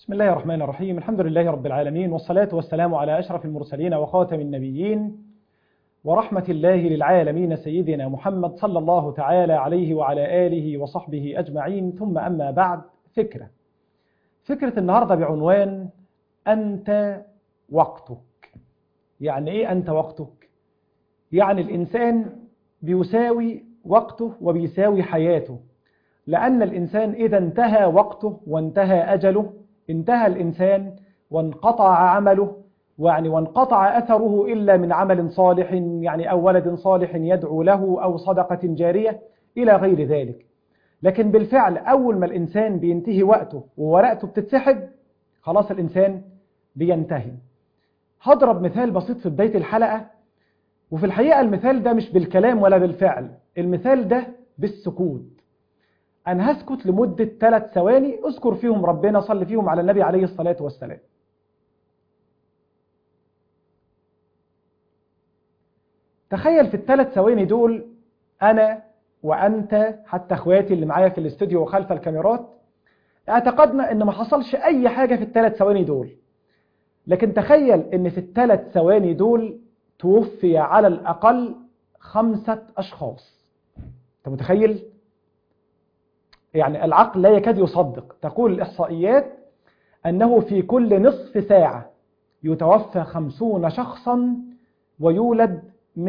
بسم الله الرحمن الرحيم الحمد لله رب العالمين والصلاة والسلام على أشرف المرسلين وخاتم النبيين ورحمة الله للعالمين سيدنا محمد صلى الله تعالى عليه وعلى آله وصحبه أجمعين ثم أما بعد فكرة فكرة النهاردة بعنوان أنت وقتك يعني إيه أنت وقتك؟ يعني الإنسان بيساوي وقته وبيساوي حياته لأن الإنسان إذا انتهى وقته وانتهى أجله انتهى الإنسان وانقطع عمله يعني وانقطع أثره إلا من عمل صالح يعني أو ولد صالح يدعو له أو صدقة جارية إلى غير ذلك لكن بالفعل أول ما الإنسان بينتهي وقته وورقته بتتسحب خلاص الإنسان بينتهي هضرب مثال بسيط في بداية الحلقة وفي الحقيقة المثال ده مش بالكلام ولا بالفعل المثال ده بالسكوت أنا هسكت لمدة ثلاث ثواني أذكر فيهم ربنا صلي فيهم على النبي عليه الصلاة والسلام تخيل في الثلاث ثواني دول أنا وأنت حتى أخواتي اللي معايا في الاستوديو وخلف الكاميرات اعتقدنا أن ما حصلش أي حاجة في الثلاث ثواني دول لكن تخيل أن في الثلاث ثواني دول توفي على الأقل خمسة أشخاص أنت متخيل؟ يعني العقل لا يكاد يصدق تقول الإحصائيات أنه في كل نصف ساعة يتوفى خمسون شخصا ويولد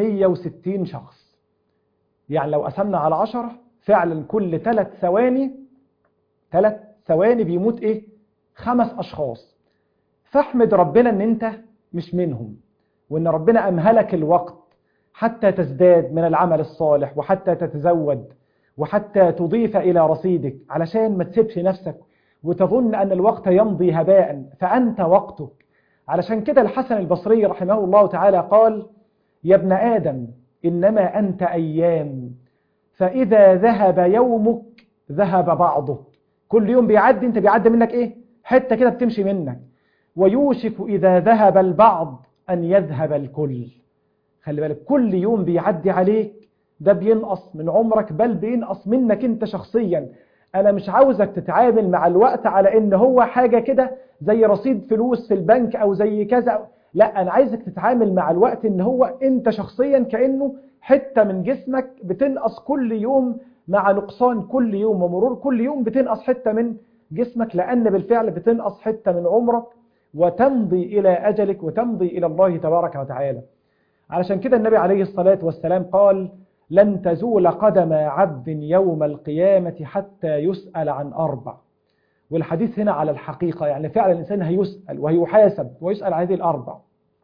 160 شخص يعني لو قسمنا على عشرة فعلا كل ثلاث ثواني ثلاث ثواني بيموت ايه خمس أشخاص فاحمد ربنا ان انت مش منهم وان ربنا أمهلك الوقت حتى تزداد من العمل الصالح وحتى تتزود وحتى تضيف إلى رصيدك علشان ما تسيبش نفسك وتظن أن الوقت يمضي هباء فأنت وقتك علشان كده الحسن البصري رحمه الله تعالى قال يا ابن آدم إنما أنت أيام فإذا ذهب يومك ذهب بعضك كل يوم بيعدي أنت بيعدي منك إيه حتة كده بتمشي منك ويوشك إذا ذهب البعض أن يذهب الكل خلي بالك كل يوم بيعدي عليك ده بينقص من عمرك بل بينقص منك انت شخصيا انا مش عاوزك تتعامل مع الوقت على ان هو حاجة كده زي رصيد فلوس في البنك او زي كذا لا انا عايزك تتعامل مع الوقت ان هو انت شخصيا كأنه حتة من جسمك بتنقص كل يوم مع نقصان كل يوم ومرور كل يوم بتنقص حتة من جسمك لان بالفعل بتنقص حتة من عمرك وتمضي الى اجلك وتمضي الى الله تبارك وتعالى علشان كده النبي عليه الصلاة والسلام قال لن تزول قدم عبد يوم القيامة حتى يسأل عن أربع والحديث هنا على الحقيقة يعني فعلا الإنسان هيسأل وهيحاسب ويسأل هذه الأربع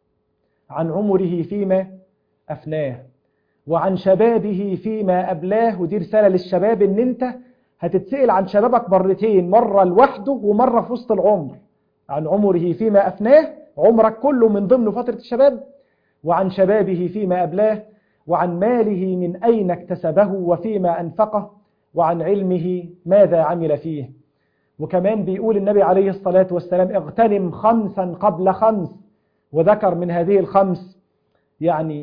عن عمره فيما أفناه وعن شبابه فيما أبلاه ودي رسالة للشباب إن أنت هتتسأل عن شبابك مرتين مرة لوحده ومرة في وسط العمر عن عمره فيما أفناه عمرك كله من ضمن فترة الشباب وعن شبابه فيما أبلاه وعن ماله من أين اكتسبه وفيما أنفقه وعن علمه ماذا عمل فيه وكمان بيقول النبي عليه الصلاة والسلام اغتنم خمسا قبل خمس وذكر من هذه الخمس يعني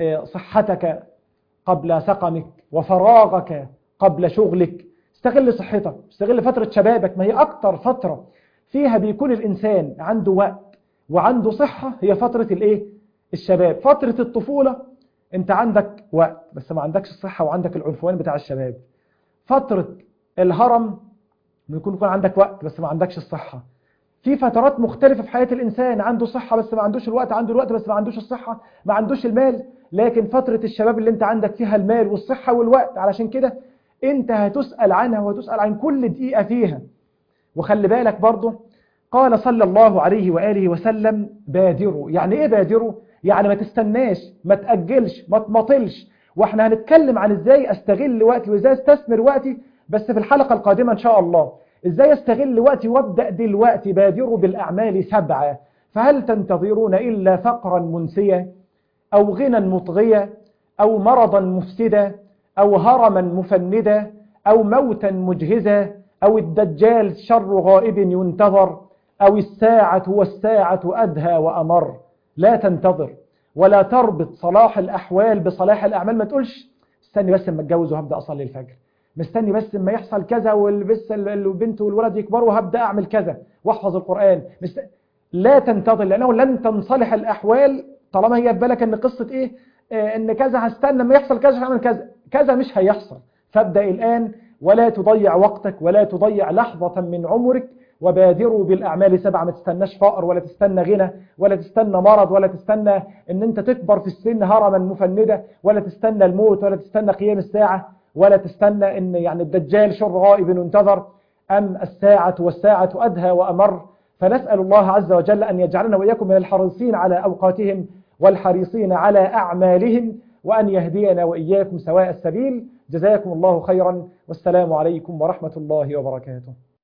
صحتك قبل سقمك وفراغك قبل شغلك استغل صحتك استغل فترة شبابك ما هي أكتر فترة فيها بيكون الإنسان عنده وقت وعنده صحة هي فترة الإيه؟ الشباب فترة الطفولة انت عندك وقت بس ما عندكش الصحة وعندك العنفوان بتاع الشباب فترة الهرم ممكن يكون عندك وقت بس ما عندكش الصحة في فترات مختلفة في حياة الإنسان عنده صحة بس ما عندوش الوقت عنده الوقت بس ما عندوش الصحة ما عندوش المال لكن فترة الشباب اللي انت عندك فيها المال والصحة والوقت علشان كده انت هتسأل عنها وهتسأل عن كل دقيقة فيها وخلي بالك برضه قال صلى الله عليه وآله وسلم بادروا يعني ايه بادروا يعني ما تستناش ما تأجلش ما تمطلش واحنا هنتكلم عن ازاي استغل وقتي وازاي استثمر وقتي بس في الحلقة القادمة ان شاء الله ازاي استغل وقتي وابدأ دلوقتي بادروا بالأعمال سبعة فهل تنتظرون إلا فقرا منسيا أو غنى مطغيا أو مرضا مفسدا أو هرما مفندا أو موتا مجهزا أو الدجال شر غائب ينتظر أو الساعة والساعة أدهى وأمر لا تنتظر ولا تربط صلاح الأحوال بصلاح الأعمال ما تقولش استني بس لما اتجوز وهبدأ أصلي الفجر مستني بس اما يحصل كذا والبس البنت والولد يكبروا هبدا اعمل كذا واحفظ القران مست... لا تنتظر لانه لن تنصلح الاحوال طالما هي في بالك ان قصه ايه آه ان كذا هستنى لما يحصل كذا هعمل كذا كذا مش هيحصل فابدا الان ولا تضيع وقتك ولا تضيع لحظه من عمرك وبادروا بالاعمال سبعه ما تستناش فقر ولا تستنى غنى ولا تستنى مرض ولا تستنى ان انت تكبر في السن هرما مفنده ولا تستنى الموت ولا تستنى قيام الساعه ولا تستنى ان يعني الدجال شر غائب ينتظر ام الساعه والساعه ادهى وامر فنسال الله عز وجل ان يجعلنا واياكم من الحريصين على اوقاتهم والحريصين على اعمالهم وان يهدينا واياكم سواء السبيل جزاكم الله خيرا والسلام عليكم ورحمه الله وبركاته